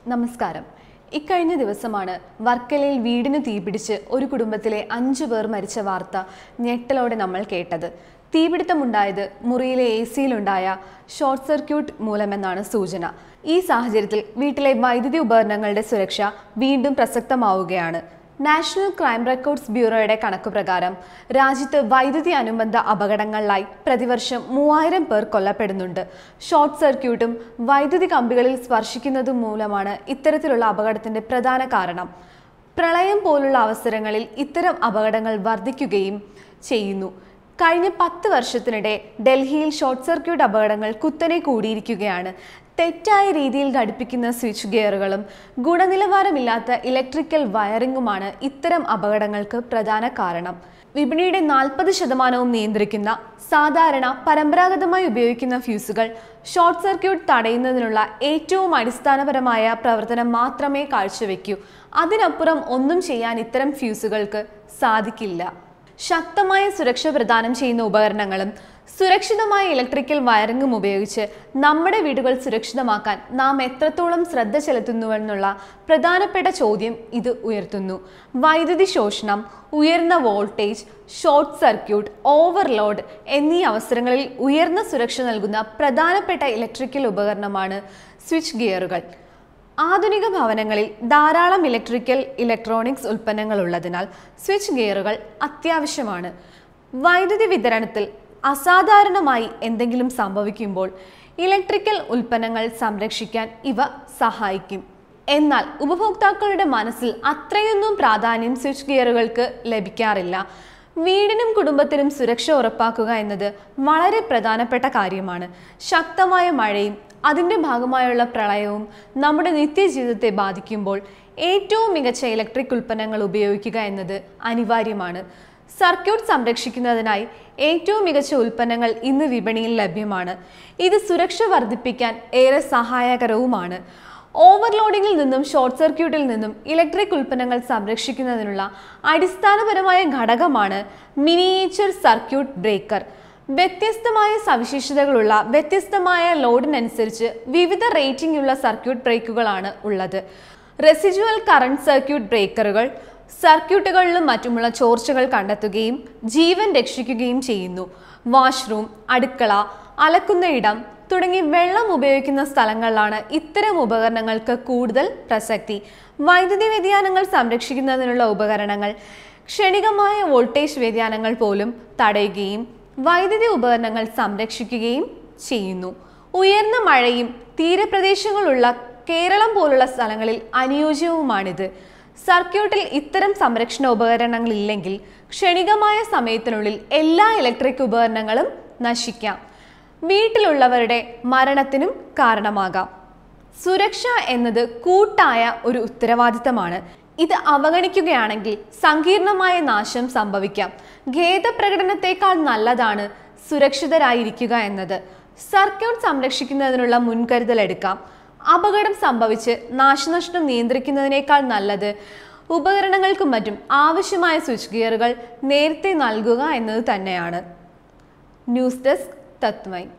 നമസ്കാരം ഇക്കഴിഞ്ഞ ദിവസമാണ് വർക്കലയിൽ വീടിന് തീപിടിച്ച് ഒരു കുടുംബത്തിലെ അഞ്ചു പേർ മരിച്ച വാർത്ത ഞെട്ടലോടെ നമ്മൾ കേട്ടത് തീപിടുത്തമുണ്ടായത് മുറിയിലെ എ സിയിലുണ്ടായ ഷോർട്ട് സർക്യൂട്ട് മൂലമെന്നാണ് സൂചന ഈ സാഹചര്യത്തിൽ വീട്ടിലെ വൈദ്യുതി ഉപകരണങ്ങളുടെ സുരക്ഷ വീണ്ടും പ്രസക്തമാവുകയാണ് നാഷണൽ ക്രൈം റെക്കോർഡ്സ് ബ്യൂറോയുടെ കണക്കുപ്രകാരം രാജ്യത്ത് വൈദ്യുതി അനുബന്ധ അപകടങ്ങളിലായി പ്രതിവർഷം മൂവായിരം പേർ കൊല്ലപ്പെടുന്നുണ്ട് ഷോർട്ട് സർക്യൂട്ടും വൈദ്യുതി കമ്പികളിൽ സ്പർശിക്കുന്നതും മൂലമാണ് ഇത്തരത്തിലുള്ള അപകടത്തിന്റെ പ്രധാന കാരണം പ്രളയം പോലുള്ള അവസരങ്ങളിൽ ഇത്തരം അപകടങ്ങൾ വർദ്ധിക്കുകയും ചെയ്യുന്നു കഴിഞ്ഞ പത്ത് വർഷത്തിനിടെ ഡൽഹിയിൽ ഷോർട്ട് സർക്യൂട്ട് അപകടങ്ങൾ കുത്തനെ കൂടിയിരിക്കുകയാണ് തെറ്റായ രീതിയിൽ ഘടിപ്പിക്കുന്ന സ്വിച്ച് ഗിയറുകളും ഗുണനിലവാരമില്ലാത്ത ഇലക്ട്രിക്കൽ വയറിങ്ങുമാണ് ഇത്തരം അപകടങ്ങൾക്ക് പ്രധാന കാരണം വിപണിയുടെ നാൽപ്പത് ശതമാനവും നിയന്ത്രിക്കുന്ന സാധാരണ പരമ്പരാഗതമായി ഉപയോഗിക്കുന്ന ഫ്യൂസുകൾ ഷോർട്ട് സർക്യൂട്ട് തടയുന്നതിനുള്ള ഏറ്റവും അടിസ്ഥാനപരമായ പ്രവർത്തനം മാത്രമേ കാഴ്ചവെക്കൂ അതിനപ്പുറം ഒന്നും ചെയ്യാൻ ഇത്തരം ഫ്യൂസുകൾക്ക് സാധിക്കില്ല ശക്തമായ സുരക്ഷ പ്രദാനം ചെയ്യുന്ന ഉപകരണങ്ങളും സുരക്ഷിതമായ ഇലക്ട്രിക്കൽ വയറിങ്ങും ഉപയോഗിച്ച് നമ്മുടെ വീടുകൾ സുരക്ഷിതമാക്കാൻ നാം എത്രത്തോളം ശ്രദ്ധ ചെലുത്തുന്നുവെന്നുള്ള പ്രധാനപ്പെട്ട ചോദ്യം ഇത് ഉയർത്തുന്നു വൈദ്യുതി ശോഷണം ഉയർന്ന വോൾട്ടേജ് ഷോർട്ട് സർക്യൂട്ട് ഓവർലോഡ് എന്നീ അവസരങ്ങളിൽ ഉയർന്ന സുരക്ഷ നൽകുന്ന പ്രധാനപ്പെട്ട ഇലക്ട്രിക്കൽ ഉപകരണമാണ് സ്വിച്ച് ഗിയറുകൾ ആധുനിക ഭവനങ്ങളിൽ ധാരാളം ഇലക്ട്രിക്കൽ ഇലക്ട്രോണിക്സ് ഉൽപ്പന്നങ്ങൾ ഉള്ളതിനാൽ സ്വിച്ച് ഗിയറുകൾ അത്യാവശ്യമാണ് വൈദ്യുതി വിതരണത്തിൽ അസാധാരണമായി എന്തെങ്കിലും സംഭവിക്കുമ്പോൾ ഇലക്ട്രിക്കൽ ഉൽപ്പന്നങ്ങൾ സംരക്ഷിക്കാൻ ഇവ സഹായിക്കും എന്നാൽ ഉപഭോക്താക്കളുടെ മനസ്സിൽ അത്രയൊന്നും പ്രാധാന്യം സ്വിച്ച് ഗിയറുകൾക്ക് ലഭിക്കാറില്ല വീടിനും കുടുംബത്തിനും സുരക്ഷ ഉറപ്പാക്കുക എന്നത് വളരെ പ്രധാനപ്പെട്ട കാര്യമാണ് ശക്തമായ മഴയും അതിൻ്റെ ഭാഗമായുള്ള പ്രളയവും നമ്മുടെ നിത്യജീവിതത്തെ ബാധിക്കുമ്പോൾ ഏറ്റവും മികച്ച ഇലക്ട്രിക് ഉൽപ്പന്നങ്ങൾ ഉപയോഗിക്കുക എന്നത് അനിവാര്യമാണ് സർക്യൂട്ട് സംരക്ഷിക്കുന്നതിനായി ഏറ്റവും മികച്ച ഉൽപ്പന്നങ്ങൾ ഇന്ന് വിപണിയിൽ ലഭ്യമാണ് ഇത് സുരക്ഷ വർദ്ധിപ്പിക്കാൻ ഏറെ സഹായകരവുമാണ് ഓവർലോഡിങ്ങിൽ നിന്നും ഷോർട്ട് സർക്യൂട്ടിൽ നിന്നും ഇലക്ട്രിക് ഉൽപ്പന്നങ്ങൾ സംരക്ഷിക്കുന്നതിനുള്ള അടിസ്ഥാനപരമായ ഘടകമാണ് മിനിയേച്ചർ സർക്യൂട്ട് ബ്രേക്കർ വ്യത്യസ്തമായ സവിശേഷതകളുള്ള വ്യത്യസ്തമായ ലോഡിനനുസരിച്ച് വിവിധ റേറ്റിംഗ് ഉള്ള സർക്യൂട്ട് ബ്രേക്കുകളാണ് ഉള്ളത് റെസിജുവൽ കറണ്ട് സർക്യൂട്ട് ബ്രേക്കറുകൾ സർക്യൂട്ടുകളിലും മറ്റുമുള്ള ചോർച്ചകൾ കണ്ടെത്തുകയും ജീവൻ രക്ഷിക്കുകയും ചെയ്യുന്നു വാഷ്റൂം അടുക്കള അലക്കുന്ന ഇടം തുടങ്ങി വെള്ളം ഉപയോഗിക്കുന്ന സ്ഥലങ്ങളിലാണ് ഇത്തരം ഉപകരണങ്ങൾക്ക് കൂടുതൽ പ്രസക്തി വൈദ്യുതി വ്യതിയാനങ്ങൾ സംരക്ഷിക്കുന്നതിനുള്ള ഉപകരണങ്ങൾ ക്ഷണികമായ വോൾട്ടേജ് വ്യതിയാനങ്ങൾ പോലും തടയുകയും വൈദ്യുതി ഉപകരണങ്ങൾ സംരക്ഷിക്കുകയും ചെയ്യുന്നു ഉയർന്ന മഴയും തീരപ്രദേശങ്ങളുള്ള കേരളം പോലുള്ള സ്ഥലങ്ങളിൽ അനുയോജ്യവുമാണിത് സർക്യൂട്ടിൽ ഇത്തരം സംരക്ഷണ ഉപകരണങ്ങൾ ഇല്ലെങ്കിൽ ക്ഷണികമായ സമയത്തിനുള്ളിൽ എല്ലാ ഇലക്ട്രിക് ഉപകരണങ്ങളും നശിക്കാം വീട്ടിലുള്ളവരുടെ മരണത്തിനും കാരണമാകാം സുരക്ഷ എന്നത് കൂട്ടായ ഒരു ഉത്തരവാദിത്തമാണ് ഇത് അവഗണിക്കുകയാണെങ്കിൽ സങ്കീർണമായ നാശം സംഭവിക്കാം ഖേദപ്രകടനത്തെക്കാൾ നല്ലതാണ് സുരക്ഷിതരായിരിക്കുക എന്നത് സർക്യൂട്ട് സംരക്ഷിക്കുന്നതിനുള്ള മുൻകരുതൽ എടുക്കാം അപകടം സംഭവിച്ച് നാശനഷ്ടം നിയന്ത്രിക്കുന്നതിനേക്കാൾ നല്ലത് ഉപകരണങ്ങൾക്കും മറ്റും ആവശ്യമായ സ്വിച്ച് ഗിയറുകൾ നേരത്തെ നൽകുക എന്നത് തന്നെയാണ് ന്യൂസ് ഡെസ്ക് തത്വമൈ